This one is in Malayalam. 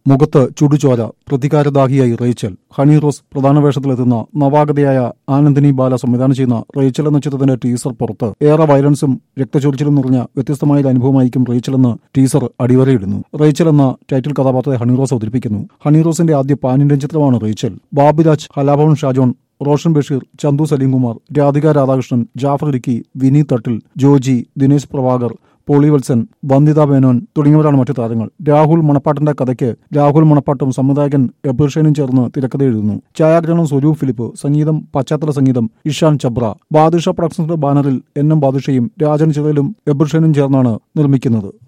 മുഖത്ത് ചുടുചോര പ്രതികാരദാഹിയായി റേച്ചൽ ഹണി റോസ് പ്രധാന വേഷത്തിലെത്തുന്ന നവാഗതയായ ആനന്ദിനി ബാല സംവിധാനം ചെയ്യുന്ന റേച്ചൽ എന്ന ചിത്രത്തിന്റെ ടീസർ പുറത്ത് ഏറെ വയലൻസും രക്തചൊരിച്ചിലും നിറഞ്ഞ വ്യത്യസ്തമായ ഒരു അനുഭവമായിരിക്കും റേച്ചൽ എന്ന് ടീസർ അടിവരയിടുന്നു റേച്ചൽ എന്ന ടൈറ്റിൽ കഥാപാത്രത്തെ ഹണിറോസ് അവതരിപ്പിക്കുന്നു ഹണിറോസിന്റെ ആദ്യ പാൻ ഇന്ത്യൻ ചിത്രമാണ് റേച്ചൽ ബാബുരാജ് ഹലാഭവൻ ഷാജോൺ റോഷൻ ബഷീർ ചന്തു സലീംകുമാർ രാധിക രാധാകൃഷ്ണൻ ജാഫർ ഇടുക്കി വിനീത് തട്ടിൽ ജോജി ദിനേശ് പ്രഭാകർ പോളി വത്സൻ വന്ദിത മേനോൻ തുടങ്ങിയവരാണ് മറ്റു താരങ്ങൾ രാഹുൽ മണപ്പാട്ടിന്റെ കഥയ്ക്ക് രാഹുൽ മണപ്പാട്ടും സംവിധായകൻ എബിർഷേനും ചേർന്ന് തിരക്കഥ എഴുതുന്നു ഛായാഗ്രഹണം സ്വരൂപ് ഫിലിപ്പ് സംഗീതം പശ്ചാത്തല സംഗീതം ഇഷാൻ ചബ്ര ബാദുഷ പ്രൊഡക്ഷൻസിന്റെ ബാനറിൽ എൻ എം ബാദുഷയും രാജൻ ചിറയിലും എബിർഷേനും ചേർന്നാണ് നിർമ്മിക്കുന്നത്